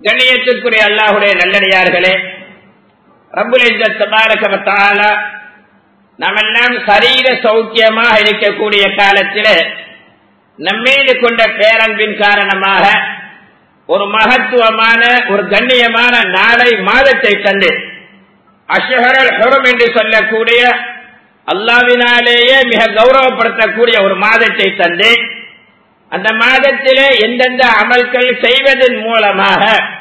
கண்ணியத்திற்குரிய அல்லாஹுடைய நல்லடியார்களே ரப்புல் தபாரகமத்தால நாம் எல்லாம் சரீர சௌக்கியமாக இருக்கக்கூடிய காலத்தில் நம்மீது கொண்ட பேரன்பின் காரணமாக ஒரு மகத்துவமான ஒரு கண்ணியமான நாளை மாதத்தை தந்து அஷஹரல் ஹுரம் என்று சொல்லக்கூடிய அல்லாவினாலேயே மிக கௌரவப்படுத்தக்கூடிய ஒரு மாதத்தை தந்து அந்த மாதத்திலே எந்தெந்த அமல்கள் செய்வதன் மூலமாக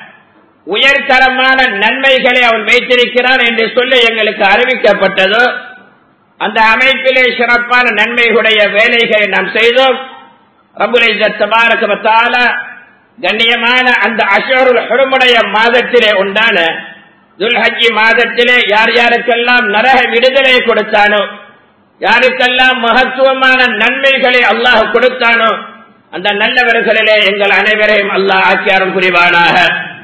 உயர்தரமான நன்மைகளை அவன் வைத்திருக்கிறான் என்று சொல்லி எங்களுக்கு அறிவிக்கப்பட்டதோ அந்த அமைப்பிலே சிறப்பான நன்மைகளுடைய வேலைகளை நாம் செய்தோம் ரபுலை தபாரகமத்தால கண்ணியமான அந்த அஷோருல் ஹுரமுடைய மாதத்திலே உண்டான துல்ஹஜி மாதத்திலே யார் யாருக்கெல்லாம் நரக விடுதலை கொடுத்தானோ யாருக்கெல்லாம் மகத்துவமான நன்மைகளை அல்லாஹ் கொடுத்தானோ அந்த நல்லவர்களிலே எங்கள் அனைவரையும் அல்லாஹ் ஆக்கியாரம் புரிவானாக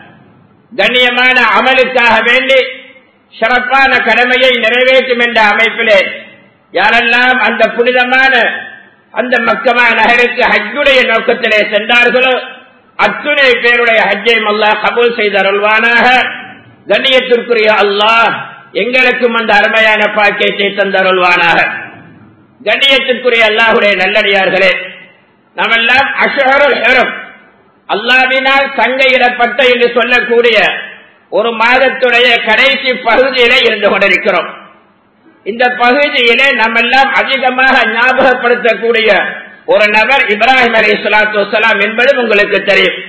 கண்ணியமான அமலுக்காக வேண்டி சிறப்பான கடமையை நிறைவேற்றும் என்ற அமைப்பிலே யாரெல்லாம் அந்த புனிதமான அந்த மக்கமா நகருக்கு ஹஜ்ஜுடைய நோக்கத்திலே சென்றார்களோ அத்துணை பேருடைய ஹஜ்ஜையும் அல்லாஹ் கபூல் செய்தருள்வானாக கண்ணியத்திற்குரிய அல்லாஹ் எங்களுக்கும் அந்த அருமையான பாக்கியத்தை தந்தருள்வானாக கண்ணியத்திற்குரிய அல்லாஹுடைய நல்லடியார்களே நாமெல்லாம் அஷஹருல் ஹெரும் அல்லாவினால் சங்கையிடப்பட்ட என்று சொல்லக்கூடிய ஒரு மாதத்துடைய கடைசி பகுதியிலே இருந்து கொண்டிருக்கிறோம் இந்த பகுதியிலே நம்மெல்லாம் அதிகமாக ஞாபகப்படுத்தக்கூடிய ஒரு நபர் இப்ராஹிம் அலி சலாத்து வலாம் என்பது உங்களுக்கு தெரியும்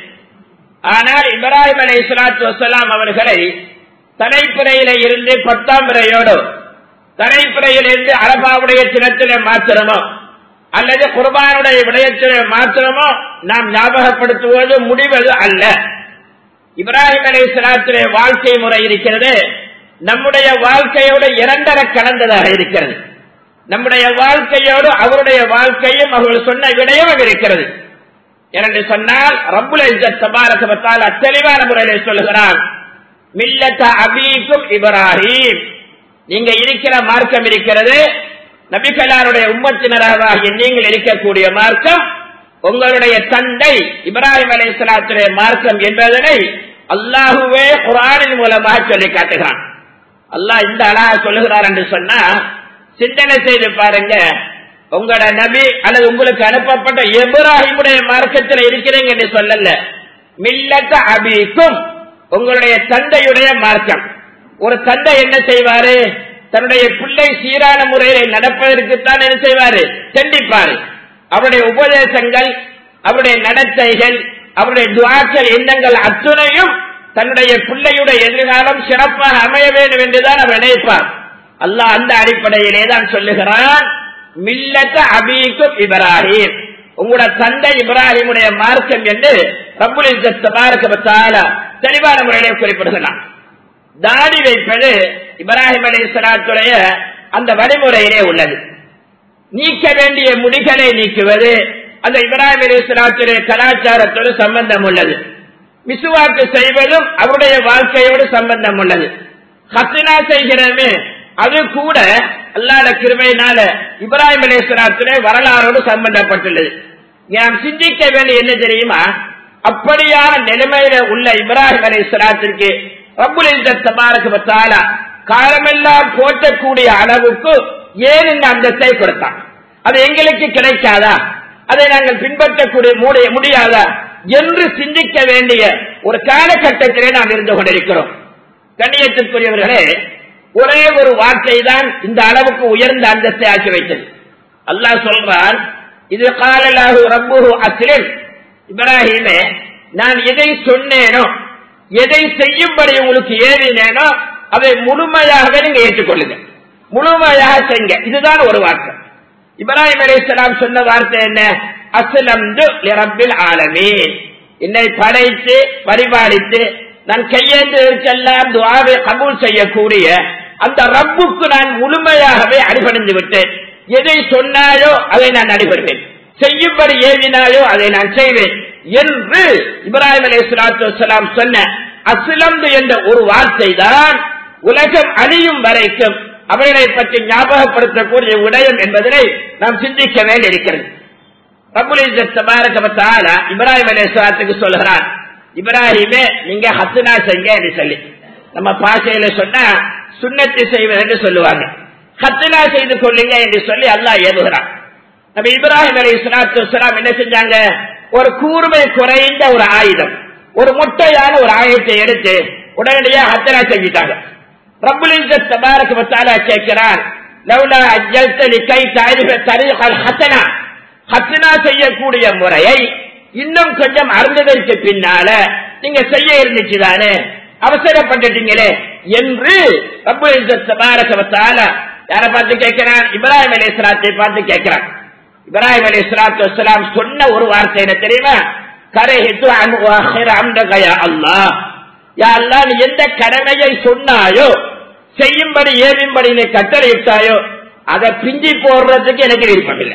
ஆனால் இப்ராஹிம் அலி சலாத்து வலாம் அவர்களை தலைப்புறையில இருந்து பத்தாம் முறையோடு தலைப்புறையிலிருந்து அரபாவுடைய தினத்திலே மாத்திரமோ அல்லது குர்பானுடைய விடயத்திலே மாத்திரமோ நாம் ஞாபகப்படுத்துவது முடிவது அல்ல இப்ராஹிம் அலி சலாத்திலே வாழ்க்கை முறை இருக்கிறது நம்முடைய வாழ்க்கையோடு இரண்டரை கலந்ததாக இருக்கிறது நம்முடைய வாழ்க்கையோடு அவருடைய வாழ்க்கையும் அவர்கள் சொன்ன விடயம் இருக்கிறது என்று சொன்னால் ரப்புல தபாரகத்தால் தெளிவான முறையிலே சொல்லுகிறான் மில்லத்த அபீக்கும் இப்ராஹிம் நீங்க இருக்கிற மார்க்கம் இருக்கிறது நபிகளாருடைய உம்மத்தினராக நீங்கள் இருக்கக்கூடிய மார்க்கம் உங்களுடைய தந்தை இப்ராஹிம் அலி இஸ்லாத்துடைய மார்க்கம் என்பதனை அல்லாஹுவே குரானின் மூலமாக சொல்லி காட்டுகிறான் அல்லாஹ் இந்த அழகா சொல்லுகிறார் என்று சொன்னா சிந்தனை செய்து பாருங்க உங்களோட நபி அல்லது உங்களுக்கு அனுப்பப்பட்ட எப்ராஹிமுடைய மார்க்கத்தில் இருக்கிறீங்க என்று சொல்லல மில்லத்த அபிக்கும் உங்களுடைய தந்தையுடைய மார்க்கம் ஒரு தந்தை என்ன செய்வாரு தன்னுடைய பிள்ளை சீரான முறையில் நடப்பதற்குத்தான் என்ன செய்வாரு தண்டிப்பாரு அவருடைய உபதேசங்கள் அவருடைய நடத்தைகள் அவருடைய துவாக்கள் எண்ணங்கள் அத்துணையும் தன்னுடைய பிள்ளையுடைய எதிர்காலம் சிறப்பாக அமைய வேண்டும் என்றுதான் அவர் நினைப்பார் அல்லாஹ் அந்த அடிப்படையிலே தான் சொல்லுகிறான் மில்லத்த அபீக்கும் இப்ராஹிம் உங்களோட தந்தை இப்ராஹிமுடைய மார்க்கம் என்று ரப்புலின் தெளிவான முறையிலே குறிப்பிடுகிறான் தாடி வைப்பது இப்ராஹிம் அலி சலாத்துடைய அந்த வழிமுறையிலே உள்ளது நீக்க வேண்டிய முடிகளை நீக்குவது அந்த இப்ராஹிம் அலி சலாத்துடைய கலாச்சாரத்தோடு சம்பந்தம் உள்ளது விசுவாக்கு செய்வதும் அவருடைய வாழ்க்கையோடு சம்பந்தம் உள்ளது ஹத்தினா செய்கிறமே அது கூட அல்லாத கிருமையினால இப்ராஹிம் அலேஸ்வராத்துடைய வரலாறோடு சம்பந்தப்பட்டுள்ளது நாம் சிந்திக்க வேண்டிய என்ன தெரியுமா அப்படியான நிலைமையில உள்ள இப்ராஹிம் அலேஸ்வராத்திற்கு ரப்புலின் தபாரக்கு பத்தாலா காலமெல்லாம் போற்றக்கூடிய அளவுக்கு ஏன் இந்த அந்தத்தை கொடுத்தான் அது எங்களுக்கு கிடைக்காதா அதை நாங்கள் பின்பற்றக்கூடிய முடியாதா என்று சிந்திக்க வேண்டிய ஒரு காலகட்டத்திலே நாம் இருந்து கொண்டிருக்கிறோம் கண்ணியத்திற்குரியவர்களே ஒரே ஒரு வார்த்தை தான் இந்த அளவுக்கு உயர்ந்த அந்தஸ்தை ஆக்கி வைத்தது அல்லாஹ் சொல்றான் இது காலலாகு ரப்புஹு அஸ்லிம் இப்ராஹிமே நான் எதை சொன்னேனோ எதை செய்யும்படி உங்களுக்கு ஏறினேனோ அதை முழுமையாகவே நீங்க ஏற்றுக்கொள்ளுங்க முழுமையாக செய்யுங்க இதுதான் ஒரு வார்த்தை இப்ராஹிம் அலிஸ்லாம் சொன்ன வார்த்தை என்ன அஸ்லம்து ரப்பில் ஆலமீன் என்னை படைத்து பரிபாலித்து நான் கையேந்திருக்கெல்லாம் துவாவை கபூல் செய்யக்கூடிய அந்த ரப்புக்கு நான் முழுமையாகவே அடிபணிந்து விட்டேன் எதை சொன்னாயோ அதை நான் அடிபடுவேன் செய்யும்படி ஏவினாயோ அதை நான் செய்வேன் என்று இப்ராஹிம் அலி சலாத்து சொன்ன அஸ்லம்து என்ற ஒரு வார்த்தை தான் உலகம் அழியும் வரைக்கும் அவர்களை பற்றி ஞாபகப்படுத்தக்கூடிய விடயம் என்பதனை நாம் சிந்திக்க வேண்டியிருக்கிறது இப்ராஹிம் அலி சலாத்துக்கு சொல்கிறான் இப்ராஹிமே நீங்க ஹத்துனா செய்ங்க என்று சொல்லி நம்ம பாஷையில சொன்னா சுண்ணத்து செய்வது என்று சொல்லுவாங்க ஹத்துனா செய்து கொள்ளுங்க என்று சொல்லி அல்லாஹ் ஏவுகிறான் நம்ம இப்ராஹிம் அலி இஸ்லாத்து வலாம் என்ன செஞ்சாங்க ஒரு கூர்மை குறைந்த ஒரு ஆயுதம் ஒரு முட்டையான ஒரு ஆயுதத்தை எடுத்து உடனடியாக ஹத்தனா செஞ்சிட்டாங்க ரப்புல் இஸ்ஸத் தபாரக வ தஆலா கேட்கிறான் லவ்லா அஜல்த லிகை தாரிஃப தரீகல் ஹத்தனா ஹத்தனா செய்யக்கூடிய முறையை இன்னும் கொஞ்சம் அறிந்ததற்கு பின்னால நீங்க செய்ய இருந்துச்சுதானே அவசரப்பட்டுட்டீங்களே என்று ரப்புல் இஸ்ஸத் தபாரக வ தஆலா யாரை பார்த்து கேட்கிறான் இப்ராஹிம் அலி இஸ்லாத்தை பார்த்து கேட்கிறான் இப்ராஹிம் அலி இஸ்லாத்து வஸ்லாம் சொன்ன ஒரு வார்த்தை என்ன தெரியுமா கரைஹித்து அன் உஅஹிர அம்தக யா அல்லாஹ் யா அல்லாஹ் நீ எந்த கடமையை சொன்னாயோ செய்யும்படி ஏவியும்படி நீ கட்டளையிட்டாயோ அதை பிஞ்சி போடுறதுக்கு எனக்கு விருப்பமில்லை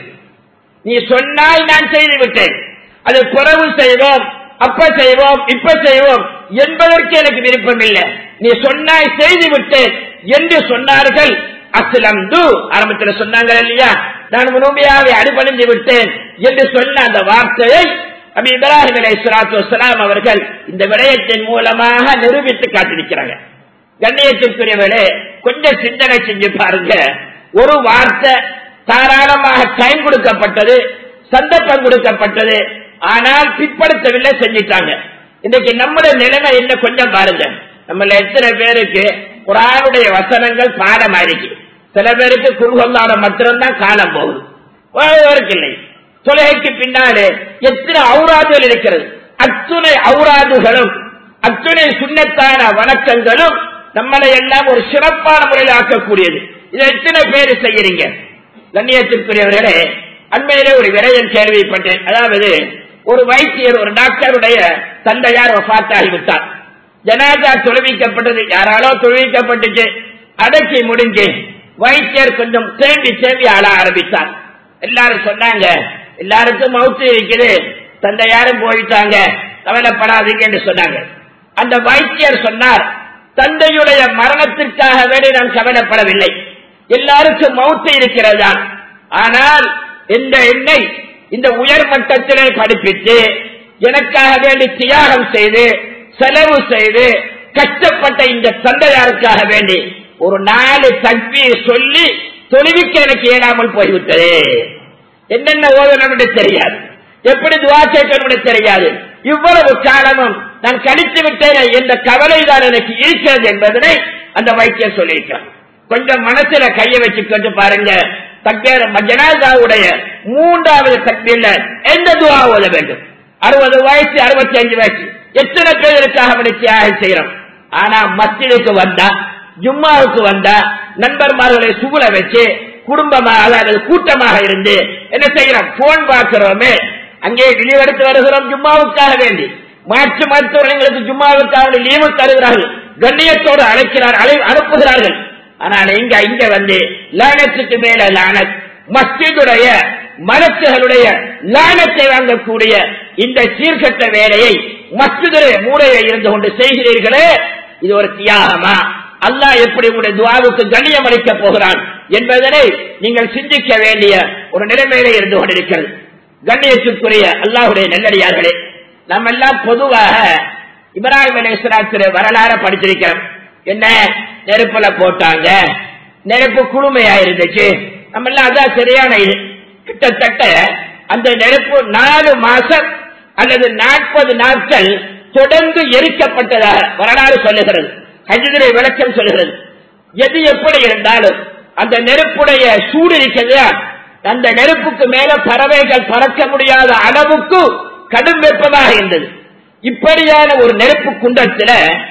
நீ சொன்னாய் நான் செய்து விட்டேன் அது குறவு செய்வோம் அப்ப செய்வோம் இப்ப செய்வோம் என்பதற்கு எனக்கு விருப்பம் இல்லை நீ சொன்னாய் செய்து விட்டேன் என்று சொன்னார்கள் அஸ்லம்து ஆரம்பத்தில் சொன்னாங்க இல்லையா நான் முழுமையாக அடிபணிந்து விட்டேன் என்று சொன்ன அந்த வார்த்தையை அபி இப்ராஹிம் அலை சலாத்து வசலாம் அவர்கள் இந்த விடயத்தின் மூலமாக நிரூபித்து காட்டிருக்கிறாங்க கண்ணியத்திற்குரியவர்களே கொஞ்சம் சிந்தனை செஞ்சு பாருங்க ஒரு வார்த்தை தாராளமாக டைம் கொடுக்கப்பட்டது சந்தர்ப்பம் கொடுக்கப்பட்டது ஆனால் பிற்படுத்தவில்லை செஞ்சிட்டாங்க இன்னைக்கு நம்முடைய நிலைமை என்ன கொஞ்சம் பாருங்க நம்மள எத்தனை பேருக்கு குரானுடைய வசனங்கள் பாடமாயிருக்கு சில பேருக்கு குருகல்லாட மாத்திரம்தான் காலம் போகுது ஒருவருக்கு இல்லை தொலைகைக்கு பின்னாலே எத்தனை அவுராதுகள் இருக்கிறது அத்துணை அவுராதுகளும் அத்துணை சுண்ணத்தான வணக்கங்களும் நம்மளை எல்லாம் ஒரு சிறப்பான முறையில் ஆக்கக்கூடியது இதை எத்தனை பேர் செய்யறீங்க கண்ணியத்திற்குரியவர்களே அண்மையிலே ஒரு விரைவில் கேள்விப்பட்டேன் அதாவது ஒரு வைத்தியர் ஒரு டாக்டருடைய தந்தையார் ஆகிவிட்டார் ஜனாதா தொழுவிக்கப்பட்டது யாராலோ தொழுவிக்கப்பட்டுச்சு அடக்கி முடிஞ்சு வைத்தியர் கொஞ்சம் தேம்பி தேம்பி ஆள ஆரம்பித்தார் எல்லாரும் சொன்னாங்க எல்லாருக்கும் மவுத்து இருக்குது தந்தையாரும் போயிட்டாங்க கவலைப்படாதீங்கன்னு சொன்னாங்க அந்த வைத்தியர் சொன்னார் தந்தையுடைய மரணத்திற்காக வேண்டி நான் கவலைப்படவில்லை எல்லாருக்கும் மவுத்து இருக்கிறதா ஆனால் இந்த எண்ணை இந்த உயர் மட்டத்திலே படிப்பித்து எனக்காக வேண்டி தியாகம் செய்து செலவு செய்து கஷ்டப்பட்ட இந்த தந்தையாருக்காக வேண்டி ஒரு நாலு தக்பீர் சொல்லி தொழுவிக்க எனக்கு இயலாமல் போய்விட்டது என்னென்ன ஓதணும் தெரியாது எப்படி துவா கேட்கணும் தெரியாது இவ்வளவு காலமும் நான் கழித்து விட்டேன் என்ற கவலை தான் எனக்கு இருக்கிறது என்பதனை அந்த வைத்தியர் சொல்லியிருக்கார் கொஞ்சம் மனசுல கையை வச்சுக்கிட்டு பாருங்க தக்கேர ஜனாதாவுடைய மூன்றாவது தக்பீர்ல எந்த துவா ஓத வேண்டும் அறுபது வயசு அறுபத்தி அஞ்சு வயசு எத்தனை பேருக்காக அவனை தியாகம் செய்யறோம் ஆனா மஸ்ஜிதுக்கு வந்தா ஜும்மாவுக்கு வந்தா நண்பர்மார்களை சுகுல வச்சு குடும்பமாக அதாவது கூட்டமாக இருந்து என்ன செய்யறோம் போன் பார்க்கிறோமே அங்கே லீவ் எடுத்து வருகிறோம் ஜும்மாவுக்காக வேண்டி மாற்று மருத்துவர்களுக்கு ஜும்மாவுக்காக லீவு தருகிறார்கள் கண்ணியத்தோடு அழைக்கிறார் அழை அனுப்புகிறார்கள் ஆனால் இங்க இங்க வந்து லானத்துக்கு மேல லானத் மஸ்ஜிதுடைய மனசுகளுடைய லானத்தை வாங்கக்கூடிய இந்த சீர்கட்ட வேலையை மஸ்ஜிதுடைய மூலையை இருந்து கொண்டு செய்கிறீர்களே இது ஒரு தியாகமா அல்லாஹ் எப்படி உங்களுடைய துவாவுக்கு கண்ணியம் அளிக்க போகிறான் என்பதனை நீங்கள் சிந்திக்க வேண்டிய ஒரு நிலைமையில இருந்து கொண்டிருக்கிறது கண்ணியத்திற்குரிய அல்லாஹுடைய நெல்லடியார்களே நம்ம எல்லாம் பொதுவாக இப்ராஹிம் அலேஸ்வராத்திர வரலாற படிச்சிருக்கிறோம் என்ன நெருப்புல போட்டாங்க நெருப்பு குளுமையா இருந்துச்சு நம்ம எல்லாம் அதான் சரியான இது கிட்டத்தட்ட அந்த நெருப்பு நாலு மாசம் அல்லது நாற்பது நாட்கள் தொடர்ந்து எரிக்கப்பட்டதாக வரலாறு சொல்லுகிறது ஹஜிதிரை விளக்கம் சொல்லுகிறது எது எப்படி இருந்தாலும் அந்த நெருப்புடைய சூடு இருக்கிறது அந்த நெருப்புக்கு மேல பறவைகள் பறக்க முடியாத அளவுக்கு கடும் வெப்பமாக இருந்தது இப்படியான ஒரு நெருப்பு குண்டத்துல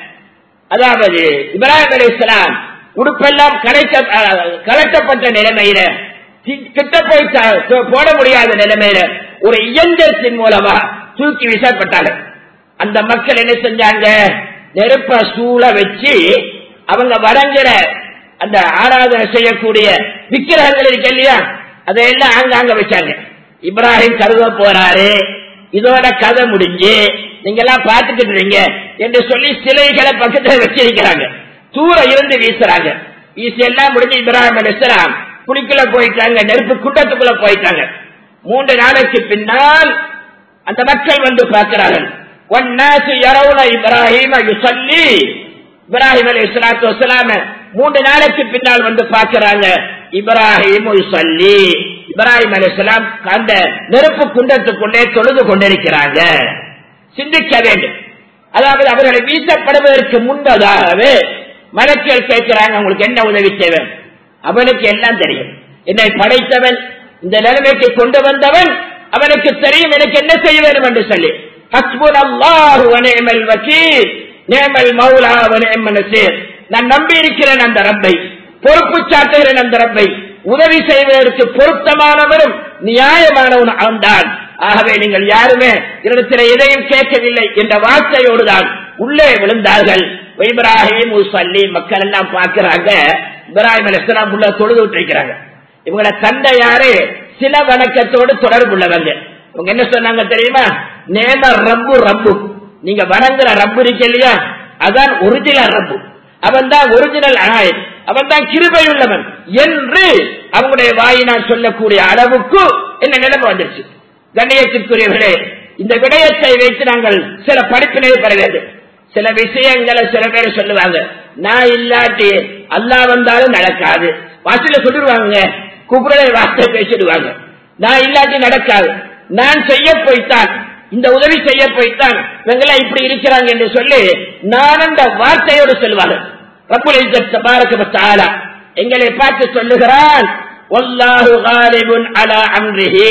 அதாவது இப்ராஹிம் அலி இஸ்லாம் உடுப்பெல்லாம் கலைக்க கலட்டப்பட்ட நிலைமையில கிட்ட போய் போட முடியாத நிலைமையில ஒரு இயந்திரத்தின் மூலமா தூக்கி வீசப்பட்டார்கள் அந்த மக்கள் என்ன செஞ்சாங்க நெருப்ப சூழ வச்சு அவங்க வழங்குற அந்த ஆராதனை செய்யக்கூடிய விக்கிரகங்கள் இருக்கு இல்லையா அதையெல்லாம் ஆங்காங்க வச்சாங்க இப்ராஹிம் கருத போறாரு இதோட கதை முடிஞ்சு நீங்க எல்லாம் பார்த்துக்கிட்டு இருக்கீங்க என்று சொல்லி சிலைகளை பக்கத்துல வச்சிருக்கிறாங்க தூர இருந்து வீசுறாங்க வீசி எல்லாம் முடிஞ்சு இப்ராஹிம் அலிஸ்லாம் குளிக்குள்ள போயிட்டாங்க நெருப்பு குண்டத்துக்குள்ள போயிட்டாங்க மூன்று நாளைக்கு பின்னால் அந்த மக்கள் வந்து பார்க்கிறார்கள் والناس يرون ابراهيم يصلي இப்ராஹிம் அலி இஸ்லாத்து வசலாம மூன்று நாளைக்கு பின்னால் வந்து பார்க்கிறாங்க இப்ராஹிம் சொல்லி இப்ராஹிம் அலி இஸ்லாம் அந்த நெருப்பு குண்டத்துக்குள்ளே தொழுது கொண்டிருக்கிறாங்க சிந்திக்க வேண்டும் அதாவது அவர்களை வீசப்படுவதற்கு முன்பதாகவே மலக்கியல் கேட்கிறாங்க உங்களுக்கு என்ன உதவி தேவை அவனுக்கு எல்லாம் தெரியும் என்னை படைத்தவன் இந்த நிலைமைக்கு கொண்டு வந்தவன் அவனுக்கு தெரியும் எனக்கு என்ன செய்ய வேண்டும் என்று சொல்லி ஹஸ்புன் அல்லாஹு வனேமல் வக்கீல் நேமல் மௌலா வனேமல் நசீர் நான் நம்பி இருக்கிறேன் அந்த ரப்பை பொறுப்பு சாட்டுகிறேன் அந்த ரப்பை உதவி செய்வதற்கு பொருத்தமானவரும் நியாயமானவன் அவன்தான் ஆகவே நீங்கள் யாருமே இடத்தில் எதையும் கேட்கவில்லை என்ற வார்த்தையோடு தான் உள்ளே விழுந்தார்கள் இப்ராஹிம் சொல்லி மக்கள் எல்லாம் பார்க்கிறாங்க இப்ராஹிம் அலிஸ்லாம் உள்ள தொழுது விட்டிருக்கிறாங்க இவங்கள தந்தை யாரு சில வணக்கத்தோடு தொடர்புள்ளவங்க இவங்க என்ன சொன்னாங்க தெரியுமா நேம ரப்பு ரப்பு நீங்க வணங்குற ரப்பு இருக்கு இல்லையா அதான் ஒரிஜினல் ரப்பு அவன் தான் ஒரிஜினல் ஆயன் அவன் தான் கிருபை உள்ளவன் என்று அவங்களுடைய வாயினால் சொல்லக்கூடிய அளவுக்கு என்ன நிலைமை வந்துருச்சு கண்ணியத்திற்குரியவர்களே இந்த விடயத்தை வைத்து நாங்கள் சில படிப்பினை பெற வேண்டும் சில விஷயங்களை சில பேர் சொல்லுவாங்க நான் இல்லாட்டி அல்லா வந்தாலும் நடக்காது வாசல சொல்லிடுவாங்க குபுரலை வார்த்தை பேசிடுவாங்க நான் இல்லாட்டி நடக்காது நான் செய்ய போய்த்தான் இந்த உதவி செய்ய போய்த்தான் இவங்கெல்லாம் இப்படி இருக்கிறாங்க என்று சொல்லி நான் அந்த வார்த்தையோடு சொல்லுவாங்க ரப்புல் இஸ்ஸத் தபாரக வ தஆலா எங்களை பார்த்து சொல்லுகிறான் வல்லாஹு காலிபுன் அலா அம்ரிஹி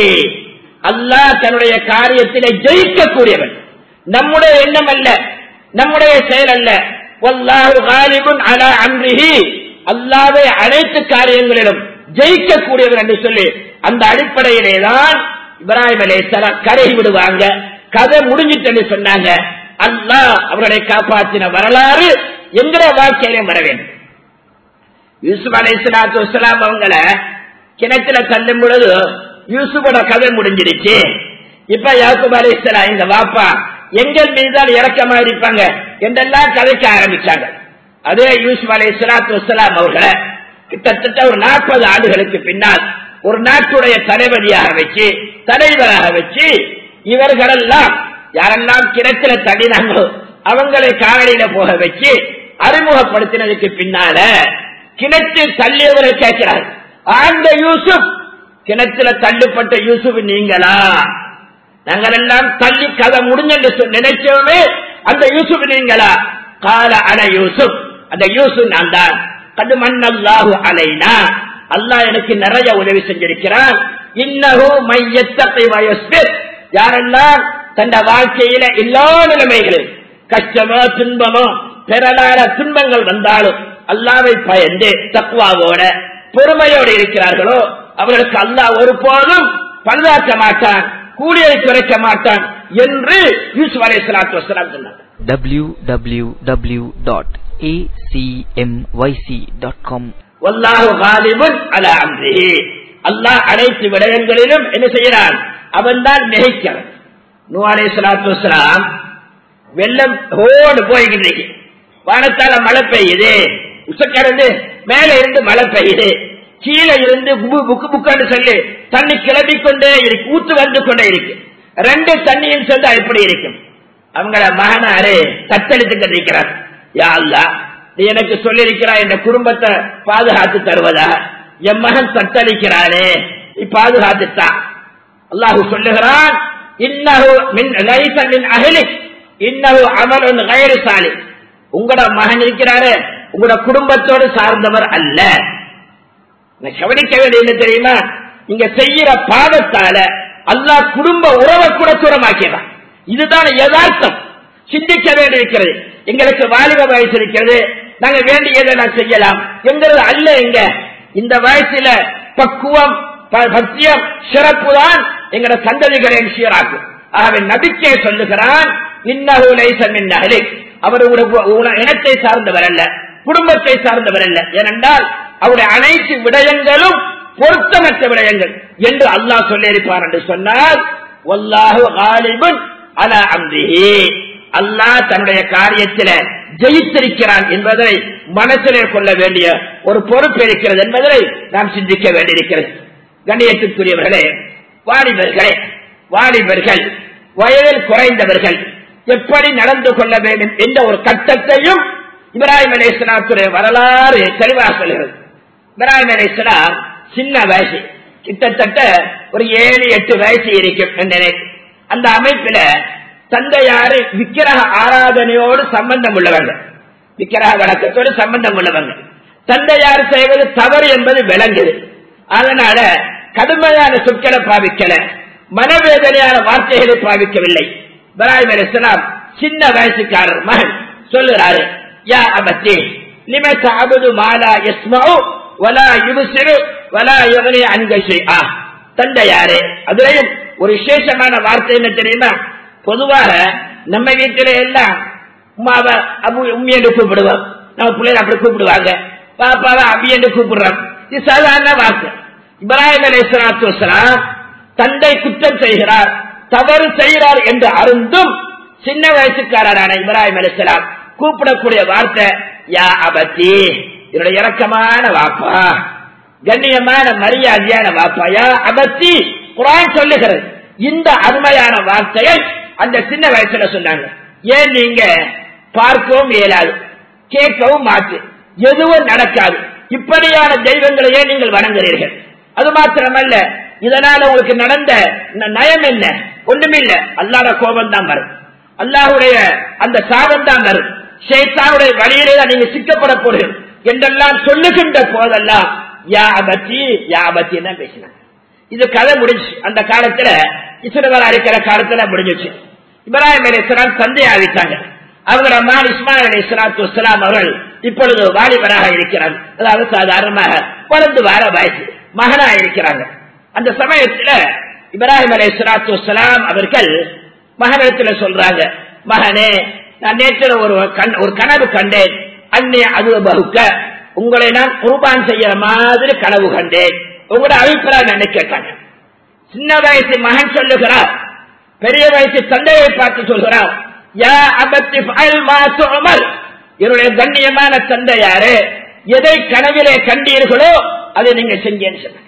அல்லாஹ் தன்னுடைய காரியத்திலே ஜெயிக்கக்கூடியவன் நம்முடைய எண்ணம் அல்ல நம்முடைய செயல் அல்ல வல்லாஹு காலிபுன் அலா அம்ரிஹி அல்லாவே அனைத்து காரியங்களிலும் ஜெயிக்கக்கூடியவர் என்று சொல்லி அந்த அடிப்படையிலே தான் இப்ராஹிம் அலைஹிஸ்ஸலாம் கருகி விடுவாங்க கதை முடிஞ்சிட்டு சொன்னாங்க அல்லாஹ் அவர்களை காப்பாற்றின வரலாறு எங்கிற வாழ்க்கையிலும் வர வேண்டும் யூசுப் அலை சலாத்து வலாம் அவங்கள கிணத்துல தள்ளும் பொழுது யூசுஃபோட கதை முடிஞ்சிருச்சு இப்ப யாக்குப் அலை இந்த வாப்பா எங்கள் மீதுதான் இறக்கமா இருப்பாங்க என்றெல்லாம் கதைக்க ஆரம்பிச்சாங்க அதே யூசுப் அலை சலாத்து வலாம் அவர்களை கிட்டத்தட்ட ஒரு நாற்பது ஆண்டுகளுக்கு பின்னால் ஒரு நாட்டுடைய தளபதியாக வச்சு தலைவராக வச்சு இவர்களெல்லாம் யாரெல்லாம் கிணத்துல தள்ளினாங்களோ அவங்களை காவலியில போக வச்சு அறிமுகப்படுத்தினதுக்கு பின்னால கிணற்றில் தள்ளியவரை கேட்கிறார் ஆண்ட யூசுப் கிணத்துல தள்ளுப்பட்ட யூசுப் நீங்களா நாங்கள் எல்லாம் தள்ளி கதை முடிஞ்சு நினைச்சோமே அந்த யூசுப் நீங்களா கால அட யூசுப் அந்த யூசுப் நான் தான் கடு மண்ணல்லாஹு அலைனா அல்லாஹ் எனக்கு நிறைய உதவி செஞ்சிருக்கிறான் இன்னஹு மையத்தத்தை வயசு யாரெல்லாம் தந்த வாழ்க்கையில எல்லா நிலைமைகளும் கஷ்டமோ துன்பமோ பெறலான துன்பங்கள் வந்தாலும் அல்லாவை பயந்து தக்குவாவோட பொறுமையோடு இருக்கிறார்களோ அவர்களுக்கு அல்லாஹ் ஒருபோதும் பழுதாக்க மாட்டான் கூலியை குறைக்க மாட்டான் என்று யூசுப் அலை சலாத்து வசலாம் சொன்னார் www.acmyc.com வல்லாஹு காலிபுன் அலா அம்ரிஹி அல்லாஹ் அனைத்து விடயங்களிலும் என்ன செய்யறான் அவன் தான் மிகைக்கிறவன் நூ அலை சலாத்து வசலாம் வெள்ளம் ஓடு போய்கிட்டு இருக்கு வானத்தால மழை பெய்யுது உசக்கறந்து மேல இருந்து மழை பெய்யுது கீழே இருந்து புக்கு புக்கு புக்கான்னு சொல்லி தண்ணி கிளம்பி கொண்டே இருக்கு ஊத்து வந்து கொண்டே இருக்கு ரெண்டு தண்ணியும் சேர்ந்தா எப்படி இருக்கும் அவங்கள மகனாரு தத்தளித்து இருக்கிறார் யா அல்லா நீ எனக்கு சொல்லியிருக்கிறா இந்த குடும்பத்தை பாதுகாத்து தருவதா என் மகன் தத்தளிக்கிறானே நீ பாதுகாத்துத்தான் அல்லாஹு சொல்லுகிறான் இன்னஹு மின் லைஸ மின் அஹ்லி இன்னஹு அமலுன் கைரு சாலி உங்களோட மகன் இருக்கிறாரு உங்களோட குடும்பத்தோடு சார்ந்தவர் அல்ல நான் கவனிக்க வேண்டியது தெரியுமா நீங்க செய்யற பாவத்தால அல்லாஹ் குடும்ப உறவை கூட தூரமாக்கிறான் இதுதான் யதார்த்தம் சிந்திக்க வேண்டியிருக்கிறது எங்களுக்கு வாலிப வயசு இருக்கிறது நாங்க வேண்டியதை நான் செய்யலாம் எங்கிறது அல்ல எங்க இந்த வயசுல பக்குவம் ப- பத்தியம் சிறப்பு தான் எங்கட சந்ததிகளை சீராக்கும் ஆகவே நபிக்கை சொல்லுகிறான் இன்னஹு லைஸ மின் அஹ்லி. அவர் உங்க- உங்க இனத்தை சார்ந்தவர் அல்ல குடும்பத்தை சார்ந்தவர் அல்ல ஏனென்றால் அவருடைய அனைத்து விடயங்களும் பொருத்தமற்ற விடயங்கள் என்று அல்லாஹ் சொல்லியிருப்பார் என்று சொன்னால் வல்லாஹு காலிபுன் அலா அம்ரிஹி அல்லாஹ் தன்னுடைய காரியத்தில ஜெயித்திருக்கிறான் என்பதை மனசிலே கொள்ள வேண்டிய ஒரு பொறுப்பு இருக்கிறது என்பதை நாம் சிந்திக்க வேண்டியிருக்கிறது கண்ணியத்திற்குரியவர்களே வாலிபர்களே வாலிபர்கள் வயதில் குறைந்தவர்கள் எப்படி நடந்து கொள்ள வேண்டும் என்ற ஒரு கட்டத்தையும் இப்ராஹிம் அலைஹிஸ்ஸலாத்துடைய வரலாறு தெளிவாக சொல்கிறது இப்ராஹிம் அலைஹிஸ்ஸலாம் சின்ன வயசு கிட்டத்தட்ட ஒரு ஏழு எட்டு வயசு இருக்கும் என்று நினைக்கிறேன். அந்த அமைப்பில தந்தையாரு விக்கிரக ஆராதனையோடு சம்பந்தம் உள்ளவங்க விக்கிரக வணக்கத்தோடு சம்பந்தம் உள்ளவங்க தந்தையார் செய்வது தவறு என்பது விளங்குது அதனால கடுமையான சொற்களை பாவிக்கல மனவேதனையான வார்த்தைகளை பாவிக்கவில்லை இப்ராஹிம் அலிஸ்லாம் சின்ன வயசுக்காரர் மகன் சொல்லுறாரு யா அபத்தி லிம தஅபுது மாலா யஸ்மஉ வலா யுப்சிரு வலா யுக்னி அன்க ஷைஆ தந்தையாரே அதுலயும் ஒரு விசேஷமான வார்த்தை என்ன தெரியுமா பொதுவாக நம்ம வீட்டில எல்லாம் உமாவை அபு உம்மி என்று கூப்பிடுவோம் நம்ம பிள்ளைங்க அப்படி கூப்பிடுவாங்க பாப்பாவை அபி என்று கூப்பிடுறோம் இது சாதாரண வார்த்தை இப்ராஹிம் அலி சலாத்து வசலாம் தந்தை குற்றம் செய்கிறார் தவறு செய்கிறார் என்று அருந்தும் சின்ன வயசுக்காரரான இப்ராஹிம் அலிஸ்லாம் கூப்பிடக்கூடிய வார்த்தை யா அபத்தி என்னுடைய இரக்கமான வாப்பா கண்ணியமான மரியாதையான வாப்பா யா அபத்தி குரான் சொல்லுகிறது இந்த அருமையான வார்த்தையை அந்த சின்ன வயசுல சொன்னாங்க ஏன் நீங்க பார்க்கவும் இயலாது கேட்கவும் மாட்டு எதுவும் நடக்காது இப்படியான தெய்வங்களையே நீங்கள் வணங்குறீர்கள் அது மாத்திரமல்ல இதனால உங்களுக்கு நடந்த ந- நயம் என்ன ஒண்ணுமில்ல அல்லாத கோபம் தான் வரும் அல்லாஹுடைய அந்த சாபம் தான் வரும் ஷேத்தானுடைய வழியிலே தான் நீங்க சிக்கப்பட போறீர்கள் என்றெல்லாம் சொல்லுகின்ற போதெல்லாம் யா அபத்தி யா அபத்தி தான் பேசினாங்க இது கதை முடிஞ்சு அந்த காலத்துல இஸ்ரவேல் அடிக்கிற காலத்துல முடிஞ்சிச்சு இப்ராஹிம் அலி இஸ்லாம் தந்தை ஆகிட்டாங்க அவங்க மகன் இஸ்மாயில் அலி இஸ்லாத்து வஸ்லாம் அவர்கள் இப்பொழுது வாலிபராக இருக்கிறார் அதாவது சாதாரணமாக வளர்ந்து வர வயசு மகனா இருக்கிறாங்க அந்த சமயத்துல இப்ராஹிம் அலி இஸ்லாத்து வஸ்லாம் அவர்கள் மகனிடத்துல சொல்றாங்க மகனே நான் நேற்று ஒரு கண் ஒரு கனவு கண்டேன் அன்னே அது பகுக்க உங்களை நான் குர்பான் செய்யற மாதிரி கனவு கண்டேன் உங்களோட அபிப்பிராயம் என்ன கேட்டாங்க சின்ன வயசு மகன் சொல்லுகிறார் பெரிய வயசு தந்தையை பார்த்து சொல்கிறார் யா அபத்தி ஃபஅல் மா துஅமல் என்னுடைய கண்ணியமான தந்தையாரே எதை கனவிலே கண்டீர்களோ அதை நீங்க செஞ்சேன்னு சொன்னாங்க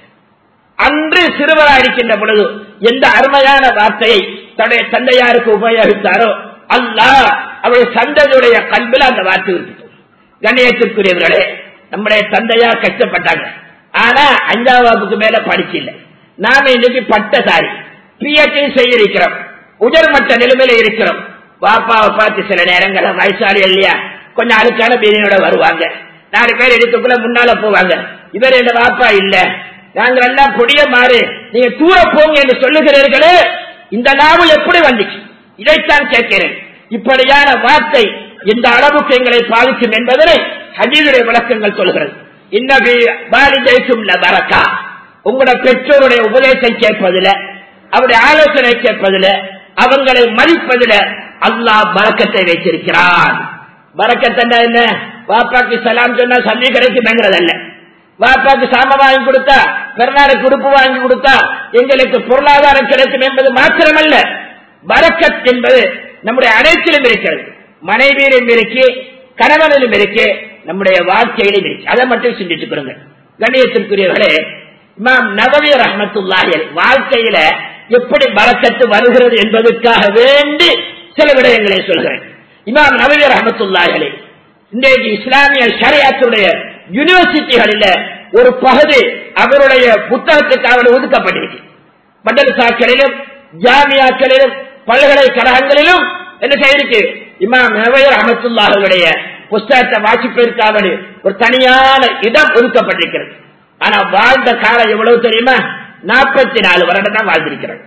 அன்று சிறுவராக இருக்கின்ற பொழுது எந்த அருமையான வார்த்தையை தன்னுடைய தந்தையாருக்கு உபயோகித்தாரோ அல்லாஹ் அவருடைய சந்ததியுடைய கல்வில அந்த வார்த்தை இருக்குது கண்ணியத்திற்குரியவர்களே நம்முடைய தந்தையார் கஷ்டப்பட்டாங்க ஆனா அஞ்சாம் வகுப்புக்கு மேல படிச்சு இல்லை நாம இன்னைக்கு பட்டதாரி பிஎச்டி செய்ய இருக்கிறோம் உயர்மட்ட நிலைமையில இருக்கிறோம் பாப்பாவை பார்த்து சில நேரங்கள வயசாளி இல்லையா கொஞ்சம் அழுக்கான பீதியோட வருவாங்க நாலு பேர் எடுத்துக்குள்ள முன்னால போவாங்க இவர் என் பாப்பா இல்ல நாங்கள் எல்லாம் பொடிய மாறு நீங்க தூர போங்க என்று சொல்லுகிறீர்களே இந்த நாவு எப்படி வந்துச்சு இதைத்தான் கேட்கிறேன் இப்படியான வார்த்தை இந்த அளவுக்கு எங்களை பாதிக்கும் என்பதனை ஹஜீதுடைய விளக்கங்கள் சொல்கிறது இன்னபி பாலிதைக்கும் பரக்கா உங்களோட பெற்றோருடைய உபதேசம் கேட்பதில் அவருடைய ஆலோசனை கேட்பதில் அவங்களை மதிப்பதில் அல்லாஹ் பறக்கத்தை வைத்திருக்கிறான் பறக்கத்தண்டா என்ன வாப்பாக்கு சலாம் சொன்னா சந்தி கிடைக்குமேங்கிறதல்ல வாப்பாக்கு சாம வாங்கி கொடுத்தா பெருநாளுக்கு உடுப்பு வாங்கி கொடுத்தா எங்களுக்கு பொருளாதாரம் கிடைக்கும் என்பது மாத்திரமல்ல பரக்கத் என்பது நம்முடைய அனைத்திலும் இருக்கிறது மனைவியிலும் இருக்கு கணவனிலும் இருக்கு நம்முடைய வாழ்க்கையிலும் இருக்கு அதை மட்டும் சிந்தித்துக் கொடுங்க கண்ணியத்திற்குரியவர்களே இமாம் நபவி ரஹமத்துல்லாஹி வாழ்க்கையில எப்படி பறக்கத்து வருகிறது என்பதற்காக வேண்டி சில விடயங்களை சொல்கிறேன் இமாம் நபவி ரஹமத்துல்லாஹி இன்றைக்கு இஸ்லாமிய ஷரியாத்துடைய யூனிவர்சிட்டிகளில் ஒரு பகுதி அவருடைய புத்தகத்துக்காக ஒதுக்கப்பட்டிருக்கு மதரசாக்களிலும் ஜாமியாக்களிலும் பல்கலைக்கழகங்களிலும் என்ன செய்திருக்கு இமாம் நபையர் அஹமத்துல்லாஹுடைய புஸ்தகத்தை வாசிப்பதற்காக ஒரு தனியான இடம் ஒதுக்கப்பட்டிருக்கிறது ஆனா வாழ்ந்த காலம் எவ்வளவு தெரியுமா நாற்பத்தி நாலு வருடம் தான் வாழ்ந்திருக்கிறார்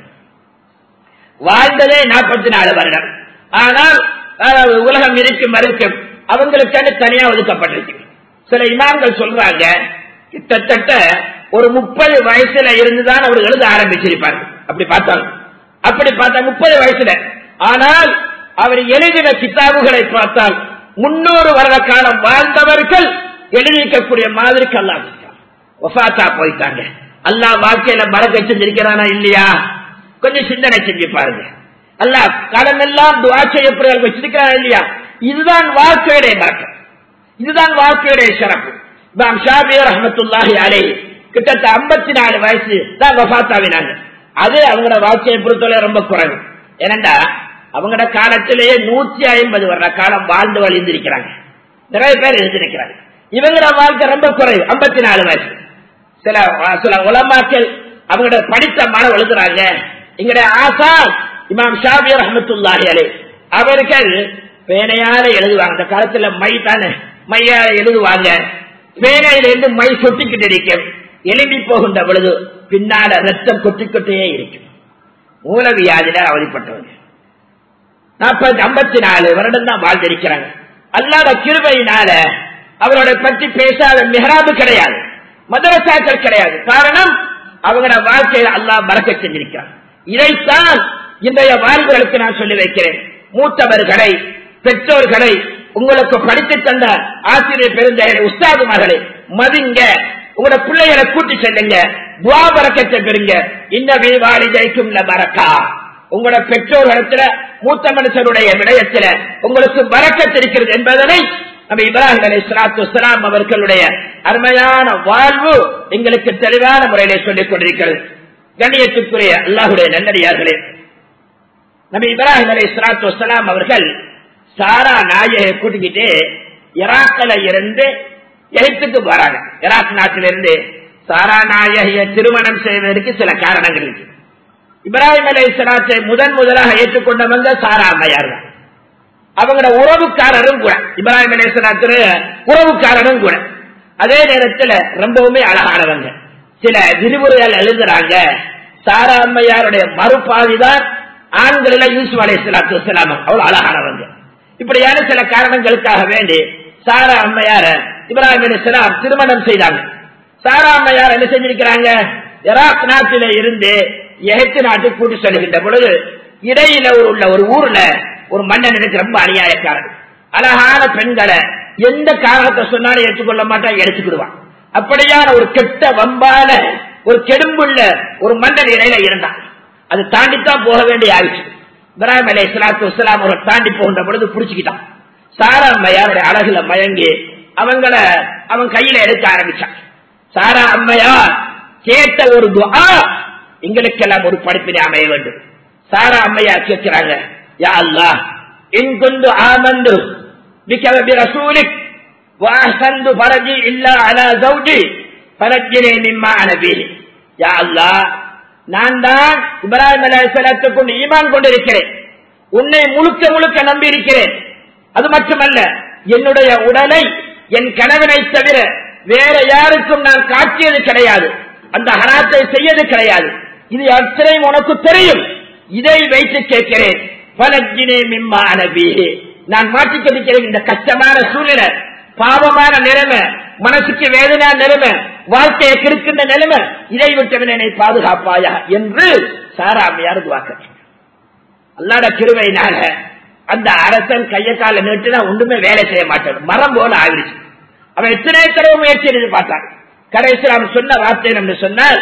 வாழ்ந்ததே நாற்பத்தி நாலு வருடம் ஆனால் அஹ், உலகம் இருக்கும் வரைக்கும் அவங்களுக்கான தனியா ஒதுக்கப்பட்டிருக்கு சில இமாம்கள் சொல்றாங்க கிட்டத்தட்ட ஒரு முப்பது வயசுல இருந்துதான் அவர் எழுத ஆரம்பிச்சிருப்பார் அப்படி பார்த்தாங்க அப்படி பார்த்தா முப்பது வயசுல ஆனால் அவர் எழுதின கிதாபுகளை பார்த்தால் முன்னூறு வருட காலம் வாழ்ந்தவர்கள் எழுதிக்கக்கூடிய மாதிரி அல்லாஹ் ஒஃபாத்தா போயிட்டாங்க அல்லாஹ் வாழ்க்கையில மறக்க செஞ்சிருக்கிறானா இல்லையா கொஞ்சம் சிந்தனை செஞ்சு பாருங்க அல்லாஹ் கடமெல்லாம் துவா செய்யப்படுவார்கள் வச்சிருக்கிறானா இல்லையா இதுதான் வாழ்க்கையுடைய மறக்கம் இதுதான் வாழ்க்கையுடைய சிறப்பு இமாம் ஷாபி ரஹமத்துல்லாஹி அலை கிட்டத்தட்ட ஐம்பத்தி நாலு வயசு தான் வஃத்தாவினாங்க அது அவங்களோட வாழ்க்கையை பொறுத்தவரை ரொம்ப குறைவு ஏனண்டா அவங்களோட காலத்திலேயே நூத்தி ஐம்பது வருட காலம் வாழ்ந்து வழிந்திருக்கிறாங்க நிறைய பேர் எழுந்திருக்கிறாங்க இவங்களோட வாழ்க்கை ரொம்ப குறைவு ஐம்பத்தி நாலு வயசு சில சில உலமாக்கள் அவங்களோட படித்த மாணவ எழுதுறாங்க எங்களுடைய ஆசா இமாம் ஷாபி ரஹமத்துல்லாஹி அலே அவர்கள் பேனையால எழுதுவாங்க அந்த காலத்துல மை தானே மையால எழுதுவாங்க பேனையிலிருந்து மை சொட்டிக்கிட்டு இருக்கும் எலும்பி போகின்ற பொழுது பின்னால ரத்தம் கொட்டிக்கொண்டே இருக்கும் மூலவியாதில அவதிப்பட்டவங்க நாற்பது ஐம்பத்தி நாலு வருடம் தான் வாழ்ந்திருக்கிறாங்க அல்லாத கிருபையினால அவரோட பற்றி பேசாத மிகராபு கிடையாது மதரசாக்கள் கிடையாது காரணம் அவங்களோட வாழ்க்கையில அல்லாஹ் மறக்க செஞ்சிருக்கிறார் இதைத்தான் இன்றைய வாழ்வுகளுக்கு நான் சொல்லி வைக்கிறேன் மூத்தவர்களை பெற்றோர்களை உங்களுக்கு படித்து தந்த ஆசிரியர் பெருந்தையரை உஸ்தாதுமார்களை மதிங்க உங்களோட பிள்ளைகளை கூட்டி செல்லுங்க துவா பறக்கத்தை பெறுங்க இந்த வாலிதைக்கும் பறக்கா உங்களோட பெற்றோர்களிடத்துல மூத்த மனுஷருடைய விடயத்துல உங்களுக்கு வரக்கத்திருக்கிறது என்பதனை நம்ம இப்ராஹிம் அலி சலாத்து வலாம் அவர்களுடைய அருமையான வாழ்வு எங்களுக்கு தெளிவான முறையிலே சொல்லிக் கொண்டிருக்கிறது கண்ணியத்துக்குரிய அல்லாஹுடைய நன்னடியார்களே நம்ம இப்ராஹிம் அலி சலாத்து வலாம் அவர்கள் சாரா நாயகை கூட்டிக்கிட்டு ஈராக்கில இருந்து எகிப்துக்கு போறாங்க ஈராக் நாட்டிலிருந்து சாரா நாயகிய திருமணம் செய்வதற்கு சில காரணங்கள் இருக்கு இப்ராஹிம் அலி சலாத்தை முதன் முதலாக ஏற்றுக்கொண்டவங்க சாரா அம்மையார் தான் அவங்களோட உறவுக்காரரும் கூட இப்ராஹிம் அலி சலாத்து உறவுக்காரரும் கூட அதே நேரத்தில் ரொம்பவுமே அழகானவங்க சில விரிவுரைகள் எழுதுறாங்க சாரா அம்மையாருடைய மறுபாதிதான் ஆண்களில் யூசுப் அலி சலாத்து வலாம் அவ்வளவு அழகானவங்க இப்படியான சில காரணங்களுக்காக வேண்டி சாரா அம்மையார இப்ராஹிம் அலி சலாம் திருமணம் செய்தாங்க சாரா அம்மையார் என்ன செஞ்சிருக்கிறாங்க ஈராக் நாட்டில இருந்து எகிப்து நாட்டுக்கு கூட்டி செல்கின்ற பொழுது இடையில ஒரு உள்ள ஒரு ஊர்ல ஒரு மன்னனுக்கு ரொம்ப அநியாயக்காரன் அழகான பெண்களை எந்த காரணத்தை சொன்னாலும் ஏற்றுக்கொள்ள மாட்டான் எடுத்துக்கிடுவான் அப்படியான ஒரு கெட்ட வம்பான ஒரு கெடும்புள்ள ஒரு மன்னன் இடையில இருந்தான் அது தாண்டித்தான் போக வேண்டிய ஆயிடுச்சு இப்ராஹிம் அலி இஸ்லாத்து வலாம் அவர்கள் தாண்டி போகின்ற பொழுது புடிச்சுக்கிட்டான் சாரா அம்மையாருடைய அழகுல மயங்கி அவங்கள அவன் கையில எடுக்க ஆரம்பிச்சான் சாரா அம்மையார் கேட்ட ஒரு துஆ எங்களுக்கெல்லாம் ஒரு படிப்பினை அமைய வேண்டும் சாரா அம்மையார் கேட்கிறாங்க யா அல்லாஹ் இன் குந்து ஆமந்து பிகவ ரசூலிக் வாஹந்து பரஜி இல்லா அலா ஜௌஜி பரஜினே மிம்மா அனபி யா அல்லாஹ் நான் தான் இப்ராஹிம் அலைஹிஸ்ஸலாத்தை கொண்டு ஈமான் கொண்டிருக்கிறேன் உன்னை முழுக்க முழுக்க நம்பி இருக்கிறேன் அது மட்டுமல்ல என்னுடைய உடலை என் கணவனை தவிர வேற யாருக்கும் நான் காட்டியது கிடையாது அந்த ஹராத்தை செய்யது கிடையாது இது அத்தனையும் உனக்கு தெரியும் இதை வைத்து கேட்கிறேன் பலஜினே மிம்மா அனபியே நான் மாட்டிக்கொண்டிருக்கிறேன் இந்த கஷ்டமான சூழ்நிலை பாவமான நிலைமை மனசுக்கு வேதனா நிலைமை வாழ்க்கையை கிருக்கின்ற நிலைமை இதை விட்டவன் என்னை பாதுகாப்பாயா என்று சாராமையார் துவாக்க அல்லாட கிருவையினால அந்த அரசன் கைய கால நீட்டுனா ஒன்றுமே வேலை செய்ய மாட்டான் மரம் போல ஆகிடுச்சு அவன் எத்தனை தடவை முயற்சி எடுத்து பார்த்தான் கடைசியில் அவன் சொன்ன வார்த்தை என்று சொன்னால்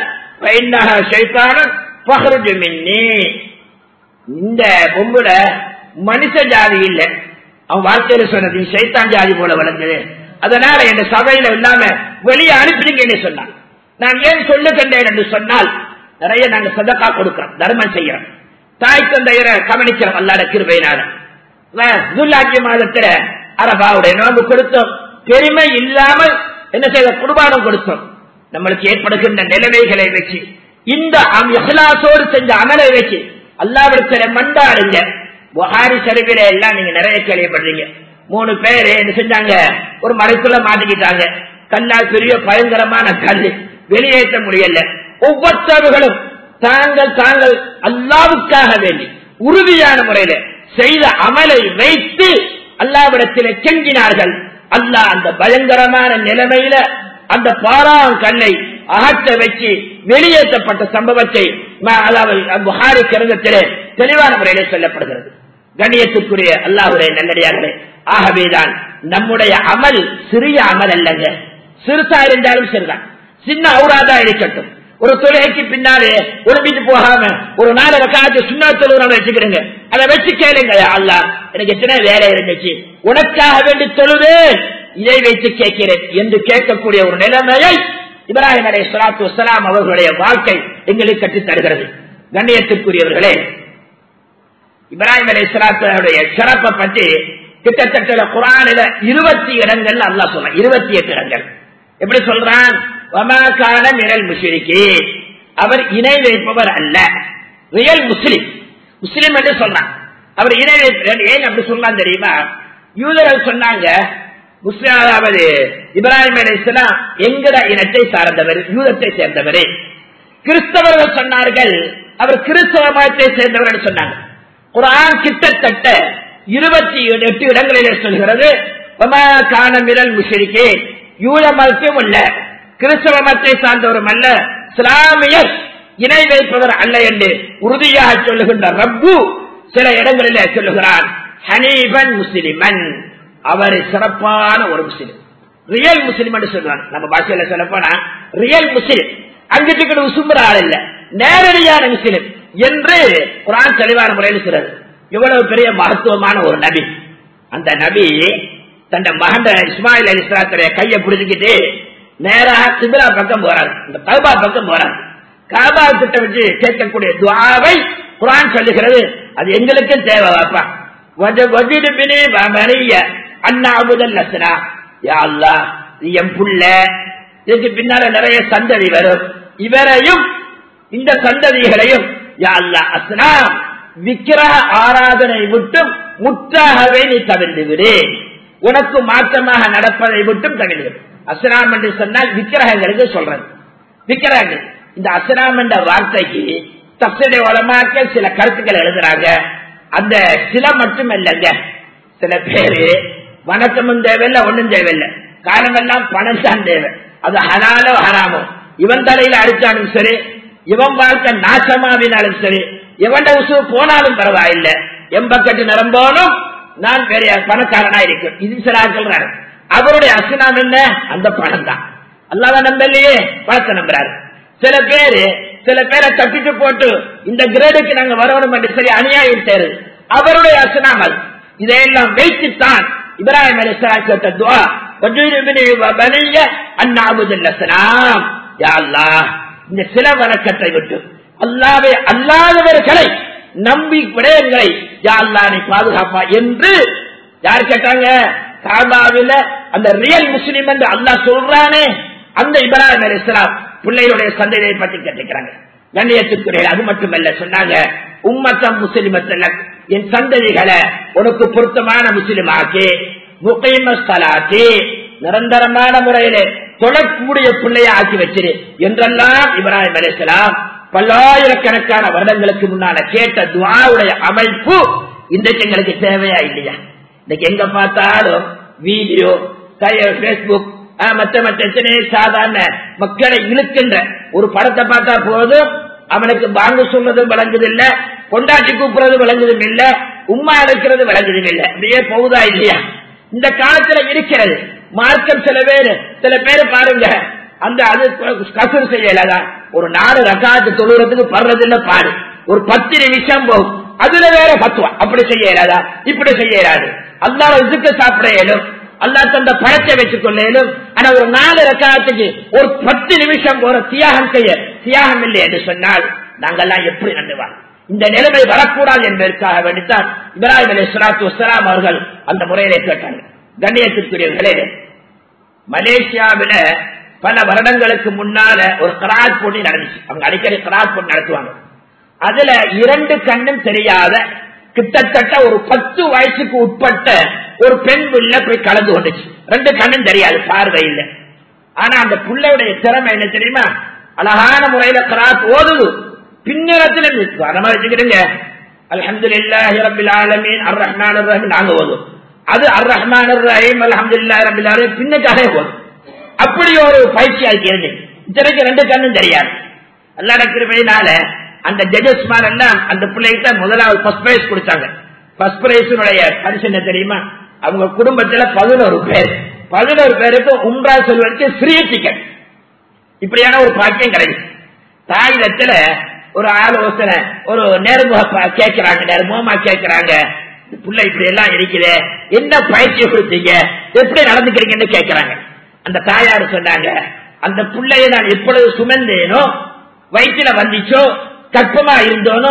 இந்த பொம்புல மனுஷ ஜாதி இல்ல அவன் வார்த்தையில சொன்னது சைத்தான் ஜாதி போல வளர்ந்தது அதனால என் சபையில இல்லாம வெளியே அனுப்பிடுங்கன்னு சொன்னான் நான் ஏன் சொல்லுகின்றேன் என்று சொன்னால் நிறைய நாங்க சதக்கா கொடுக்கிறோம் தர்மம் செய்யறோம் தாய் தந்தையரை கவனிக்கிறோம் அல்லாட கிருபையினால துல்லாக்கிய மாதத்துல அரபாவுடைய நோம்பு கொடுத்தோம் பெருமை இல்லாமல் என்ன செய்த குடும்பானம் கொடுத்தோம் நம்மளுக்கு ஏற்படுகின்ற நிலைமைகளை வச்சு இந்த இஹ்லாசோடு செஞ்ச அமலை வச்சு அல்லாவிடத்துல மண்டாடுங்க புகாரி சரிவில எல்லாம் நீங்க நிறைய கேள்விப்படுறீங்க மூணு பேரு என்ன செஞ்சாங்க ஒரு மறைக்குள்ள மாட்டிக்கிட்டாங்க கல்லால் பெரிய பயங்கரமான கல் வெளியேற்ற முடியல ஒவ்வொருத்தவர்களும் தாங்கள் தாங்கள் அல்லாவுக்காக வேண்டி உறுதியான முறையில செய்த அமலை வைத்து அல்லாவிடத்திலே கெஞ்சினார்கள் அல்லாஹ் அந்த பயங்கரமான நிலைமையில அந்த பாராம் கல்லை அகற்ற வச்சு வெளியேற்றப்பட்ட சம்பவத்தை அதாவது புகாரி கிரந்தத்திலே தெளிவான முறையிலே சொல்லப்படுகிறது கண்ணியத்துக்குரிய அல்லாஹுடைய நல்லடியார்களே ஆகவேதான் நம்முடைய அமல் சிறிய அமல் அல்லங்க சிறுசா இருந்தாலும் சரிதான் சின்ன அவுராதா இருக்கட்டும் ஒரு தொழுகைக்கு பின்னாலே ஒழும்பிட்டு போகாம ஒரு நாலு ரக்காத்து சுண்ணா தொழுகிறோம் வச்சுக்கிறேங்க அதை வச்சு கேளுங்க அல்லா எனக்கு எத்தனை வேலை இருந்துச்சு உனக்காக வேண்டி தொழுவேன் இதை வைத்து கேட்கிறேன் என்று கேட்கக்கூடிய ஒரு நிலைமையை இப்ராஹிம் அலை சலாத்து வலாம் அவர்களுடைய வாழ்க்கை எங்களுக்கு கற்றுத் தருகிறது கண்ணியத்திற்குரியவர்களே இப்ராஹிம் அலி இஸ்லாத்துடைய சிறப்பை பற்றி கிட்டத்தட்ட குரானில இருபத்தி இடங்கள் அல்லாஹ் சொல்றான் இருபத்தி எட்டு இடங்கள் எப்படி சொல்றான் வமாக்கான மிரல் முஷிரிக்கி அவர் இணை வைப்பவர் அல்ல ரியல் முஸ்லிம் முஸ்லிம் என்று சொல்றான் அவர் இணை வைப்பவர் ஏன் அப்படி சொல்லலாம் தெரியுமா யூதர்கள் சொன்னாங்க முஸ்லிம் அதாவது இப்ராஹிம் அலி இஸ்லாம் எங்கட இனத்தை சார்ந்தவர் யூதத்தை சேர்ந்தவரே கிறிஸ்தவர்கள் சொன்னார்கள் அவர் கிறிஸ்தவ மதத்தை சேர்ந்தவர் என்று சொன்னாங்க குரான் கிட்டத்தட்ட இருபத்தி எட்டு இடங்களிலே சொல்கிறது காணமிரல் முஷரிக்கே யூத மதத்தையும் அல்ல கிறிஸ்தவ மதத்தை சார்ந்தவரும் அல்ல இஸ்லாமியர் இணை வைப்பவர் அல்ல என்று உறுதியாக சொல்லுகின்ற ரப்பு சில இடங்களிலே சொல்லுகிறான் ஹனீபன் முஸ்லிமன் அவர் சிறப்பான ஒரு முஸ்லிம் ரியல் முஸ்லிம் என்று சொல்றாங்க நம்ம பாஷையில சொல்ல போனா ரியல் முஸ்லிம் அங்கிட்டு உசும்புற ஆள் இல்ல நேரடியான முஸ்லிம் என்று குரான் தெளிவான முறையில் சொல்றது இவ்வளவு பெரிய மகத்துவமான ஒரு நபி அந்த நபி தன் மகன் இஸ்மாயில் அலி இஸ்லாத்துடைய கையை பிடிச்சிக்கிட்டு நேரா சிபிரா பக்கம் போறாரு இந்த கல்பா பக்கம் போறாரு காபா கிட்ட வச்சு கேட்கக்கூடிய துவாவை குரான் சொல்லுகிறது அது எங்களுக்கும் தேவை வாப்பா அண்ணாபுதல் லசனா யா அல்லா என் புள்ள இதுக்கு பின்னால நிறைய சந்ததி வரும் இவரையும் இந்த சந்ததிகளையும் யா அல்லா அஸ்னா விக்கிரக ஆராதனை விட்டும் முற்றாகவே நீ தவிர்த்து விடு உனக்கு மாற்றமாக நடப்பதை விட்டும் தவிர்த்து அஸ்லாம் என்று சொன்னால் விக்கிரகங்களுக்கு சொல்றது விக்கிரகங்கள் இந்த அஸ்லாம் என்ற வார்த்தைக்கு தப்சடை உலமாக்க சில கருத்துக்கள் எழுதுறாங்க அந்த சில மட்டும் இல்லைங்க சில பேரு வணக்கமும் தேவையில்லை ஒண்ணும் தேவையில்லை காரணம் எல்லாம் பணம் தான் தேவை அது ஹனாலோ ஹராமோ இவன் தலையில அடிச்சாலும் சரி இவன் வாழ்க்கை நாசமாவினாலும் சரி எவண்ட உசு போனாலும் பரவாயில்லை எம்பக்கட்டு நிரம்போனும் நான் பெரிய பணக்காரனா இருக்கு இது சில சொல்றாரு அவருடைய அசுனாம் என்ன அந்த பணம் தான் அல்லாத நம்பலையே பணத்தை நம்புறாரு சில பேரு சில பேரை தப்பிட்டு போட்டு இந்த கிரேடுக்கு நாங்க வரணும் என்று சரி அநியாயம் சேரு அவருடைய அசுனாம் அது இதையெல்லாம் வைத்துத்தான் இப்ராஹிம் அலி கேட்ட துவா இந்த சில வணக்கத்தை விட்டு அல்லாவே அல்லாதவர்களை நம்பி விடயங்களை யாழ்லானை பாதுகாப்பா என்று யார் கேட்டாங்க காபாவில அந்த ரியல் முஸ்லிம் என்று அல்லாஹ் சொல்றானே அந்த இப்ராஹிம் அலி இஸ்லாம் பிள்ளைகளுடைய சந்ததியை பற்றி கேட்டுக்கிறாங்க கண்ணியத்துக்குரிய அது மட்டுமல்ல சொன்னாங்க உம்மத்தம் முஸ்லிமத்தில் என் சந்ததிகளை உனக்கு பொருத்தமான முஸ்லிம் ஆக்கி முகைமஸ்தலாக்கி நிரந்தரமான முறையிலே தொழக்கூடிய பிள்ளைய ஆக்கி வச்சிரு என்றெல்லாம் இப்ராஹிம் அலிஸ்லாம் பல்லாயிரக்கணக்கான வருடங்களுக்கு முன்னால கேட்ட துவாவுடைய அமைப்பு இன்றைக்கு எங்களுக்கு தேவையா இல்லையா இன்னைக்கு எங்க பார்த்தாலும் வீடியோ பேஸ்புக் மற்ற மற்ற எத்தனை சாதாரண மக்களை இழுக்கின்ற ஒரு படத்தை பார்த்தா போதும் அவனுக்கு பாங்கு சொல்றதும் விளங்குது இல்ல கொண்டாட்டி கூப்பிடுறது விளங்குதும் இல்ல உமா இருக்கிறது விளங்குதும் இல்ல அப்படியே போகுதா இல்லையா இந்த காலத்துல இருக்கிறது மார்க்கம் சில பேர் சில பேர் பாருங்க அந்த அது கசூர் செய்யலதா ஒரு நாலு ரகாத்து தொழுறதுக்கு படுறதுல பாடு ஒரு பத்து நிமிஷம் போகும் அதுல வேற பத்துவா அப்படி செய்யலாதா இப்படி செய்யலாது அல்லாத இதுக்கு சாப்பிட இயலும் அல்லா தந்த பழத்தை வச்சுக் கொள்ள இயலும் ஆனா ஒரு நாலு ரகாத்துக்கு ஒரு பத்து நிமிஷம் போற தியாகம் செய்ய தியாகம் இல்லை என்று சொன்னால் நாங்கெல்லாம் எப்படி நண்டுவாங்க இந்த நிலைமை வரக்கூடாது என்பதற்காக வேண்டித்தான் இப்ராஹிம் அலி சலாத்து வசலாம் அவர்கள் அந்த முறையிலே கேட்டாங்க கண்ணியத்திற்குரியவர்களே மலேசியாவில பல வருடங்களுக்கு முன்னால ஒரு கராத் போட்டி நடந்துச்சு அவங்க அடிக்கடி கராத் போட்டி நடத்துவாங்க அதுல இரண்டு கண்ணும் தெரியாத கிட்டத்தட்ட ஒரு பத்து வயசுக்கு உட்பட்ட ஒரு பெண் புள்ள போய் கலந்து கொண்டுச்சு ரெண்டு கண்ணும் தெரியாது பார்வை இல்லை ஆனா அந்த பிள்ளையுடைய திறமை என்ன தெரியுமா அழகான முறையில கராத் ஓதுது பின்னரத்துல அதமா வச்சுக்கிடுங்க அலமது இல்லாஹி ரபில் ஆலமீன் அர் ரஹ்மான் ரஹீம் நாங்க ஓதும் அது அர் ரஹ்மான் ரஹீம் அலமதுல்லா ரபில் ஆலமீன் பின்னுக்காக ஓதும் அப்படி ஒரு பயிற்சி அதுக்கு இருந்து இத்தனைக்கு ரெண்டு கண்ணும் தெரியாது அல்லாட கிருபையினால அந்த ஜட்ஜஸ்மார் எல்லாம் அந்த பிள்ளைகிட்ட முதலாவது ஃபர்ஸ்ட் பிரைஸ் கொடுத்தாங்க ஃபர்ஸ்ட் பிரைஸுடைய பரிசு என்ன தெரியுமா அவங்க குடும்பத்துல பதினோரு பேர் பதினோரு பேருக்கு உம்ரா செல்வதற்கு ஃப்ரீ டிக்கெட் இப்படியான ஒரு பாக்கியம் கிடைக்கும் தாயிடத்துல ஒரு ஆலோசனை ஒரு நேர்முக கேட்கிறாங்க நேர்முகமா கேட்கிறாங்க புள்ள இப்படி எல்லாம் இருக்குது என்ன பயிற்சி கொடுத்தீங்க எப்படி நடந்துக்கிறீங்கன்னு கேட்கிறாங்க அந்த தாயார் சொன்னாங்க அந்த பிள்ளைய நான் எப்பொழுது சுமந்தேனோ வயிற்றுல வந்துச்சோ கற்பமா இருந்தோனோ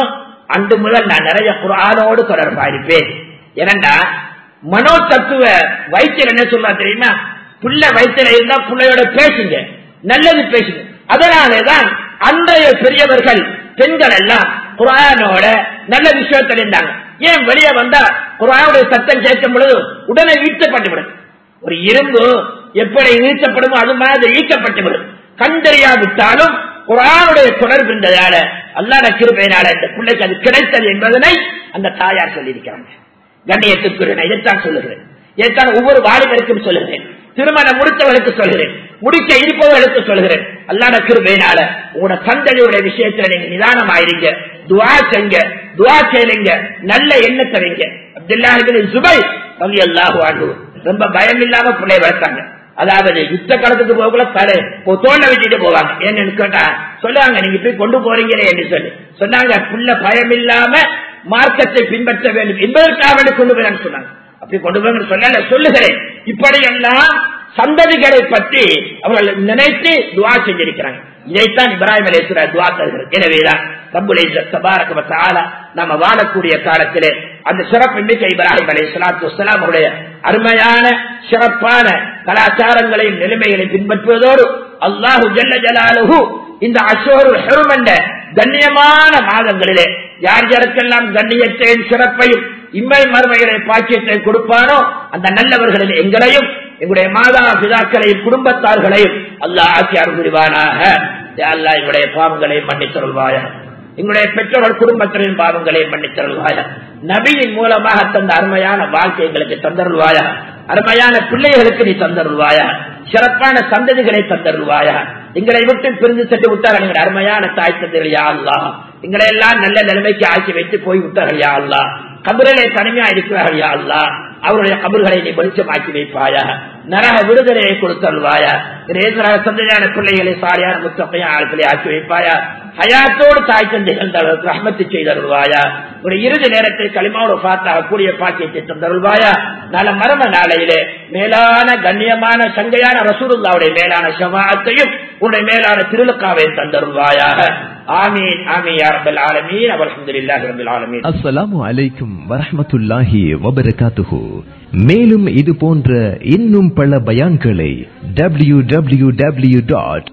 அன்று முதல் நான் நிறைய குரானோடு தொடர்பா இருப்பேன் ஏனண்டா மனோ தத்துவ வைத்தியர் என்ன சொல்றா தெரியுமா புள்ள வயிற்றுல இருந்தா பிள்ளையோட பேசுங்க நல்லது பேசுங்க அதனாலேதான் அன்றைய பெரியவர்கள் பெண்கள் எல்லாம் குரானோட நல்ல விஷயத்தில் இருந்தாங்க ஏன் வெளியே வந்தா குரானுடைய சத்தம் கேட்கும் பொழுது உடனே ஈர்க்கப்பட்டுவிடும் ஒரு இரும்பு எப்படி ஈர்க்கப்படுமோ அது மாதிரி ஈர்க்கப்பட்டுவிடும் கண்டறியாவிட்டாலும் குரானுடைய தொடர்பு இருந்ததால அல்லாத கிருபையினால இந்த பிள்ளைக்கு அது கிடைத்தது என்பதனை அந்த தாயார் சொல்லியிருக்கிறாங்க கண்ணியத்துக்கு நான் இதைத்தான் சொல்லுகிறேன் இதைத்தான் ஒவ்வொரு வாலிபருக்கும் சொல்லுகிறேன் திருமணம் முடித்தவர்களுக்கு சொல்கிறேன் முடிக்க இருப்பவர்களுக்கு சொல்கிறேன் அல்லாத கிருபையினால உங்களோட சந்ததியுடைய விஷயத்துல நீங்க நிதானமாயிருங்க துவா செய்ங்க துவா செய்யுங்க நல்ல எண்ணத்தை வைங்க அப்துல்லாஹிபின் சுபை ரவி அல்லாஹு ஆண்டு ரொம்ப பயம் இல்லாம பிள்ளை வளர்த்தாங்க அதாவது யுத்த காலத்துக்கு போகல தலை தோண்ட வச்சுட்டு போவாங்க ஏன்னு கேட்டா சொல்லுவாங்க நீங்க போய் கொண்டு போறீங்களே என்று சொல்லி சொன்னாங்க புள்ள பயம் இல்லாம மார்க்கத்தை பின்பற்ற வேண்டும் என்பதற்காக வேண்டி கொண்டு போய் சொன்னாங்க அப்படி கொண்டு போய் சொன்ன சொல்லுகிறேன் இப்படியெல்லாம் சந்ததிகளை பற்றி அவர்கள் நினைத்து துவா செஞ்சிருக்கிறாங்க இதைத்தான் இப்ராஹிம் அலேஸ்வரா துவா தருகிறது எனவேதான் ரப்புலை தபாரக நம்ம வாழக்கூடிய காலத்திலே அந்த சிறப்பு மிக்க இப்ராஹிம் அலை சலாத்து வலாம் அவருடைய அருமையான சிறப்பான கலாச்சாரங்களையும் நிலைமைகளையும் பின்பற்றுவதோடு அல்லாஹு ஜல்ல ஜலாலுஹு இந்த அசோரு ஹெரும் என்ற கண்ணியமான மாதங்களிலே யார் யாருக்கெல்லாம் கண்ணியத்தையும் சிறப்பையும் இம்மை மறுமைகளை பாக்கியத்தை கொடுப்பானோ அந்த நல்லவர்களில் எங்களையும் எங்களுடைய மாதா பிதாக்களையும் குடும்பத்தார்களையும் அல்லாஹ் ஆக்கி அருள்வானாக அல்லா எங்களுடைய பாவங்களை மன்னித்தருள்வாயா எங்களுடைய பெற்றோர்கள் குடும்பத்தினரின் பாவங்களை மன்னித்தருள்வாயா நபியின் மூலமாக தந்த அருமையான வாழ்க்கை எங்களுக்கு தந்தருள்வாயா அருமையான பிள்ளைகளுக்கு நீ தந்தருள்வாயா சிறப்பான சந்ததிகளை தந்தருள்வாயா எங்களை விட்டு பிரிந்து சென்று விட்டார்கள் எங்கள் அருமையான தாய் தந்தர்கள் யா அல்லா எங்களை எல்லாம் நல்ல நிலைமைக்கு ஆக்கி வைத்து போய் விட்டார்கள் யா அல்லா கபரிலே தனிமையா இருக்கிறார்கள் யா அல்லா அவருடைய கபர்களை நீ வெளிச்சமாக்கி வைப்பாயா நரக விடுதலையை கொடுத்தல்வாயா சந்தையான பிள்ளைகளை சாரியான முத்தப்பையா ஆட்களை ஆக்கி வைப்பாயா ஹயாத்தோடு தாய் தந்தைகள் ரஹ்மத்து செய்தருள்வாயா ஒரு இறுதி நேரத்தில் களிமாவோட பார்த்தாக கூடிய பாக்கியத்தை தந்தருள்வாயா நல்ல மரம நாளையிலே மேலான கண்ணியமான சங்கையான ரசூருல்லாவுடைய மேலான சமாத்தையும் உன்னுடைய மேலான திருலுக்காவை தந்தருள்வாயாக ஆமீன் ஆமீன் யாரபல் ஆலமீன் அல்ஹம்துலில்லாஹி ரப்பில் ஆலமீன் அஸ்ஸலாமு அலைக்கும் வரஹ்மத்துல்லாஹி வபரகாத்துஹு மேலும் இது போன்ற இன்னும் பல பயான்களை W W W dot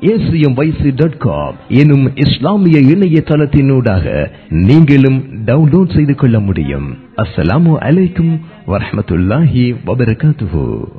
dot com எனும் இஸ்லாமிய இணையதளத்தினூடாக நீங்களும் டவுன்லோட் செய்து கொள்ள முடியும் அஸ்ஸலாமு அலைக்கும் வரஹ்மத்துல்லாஹி வபரகாத்துஹு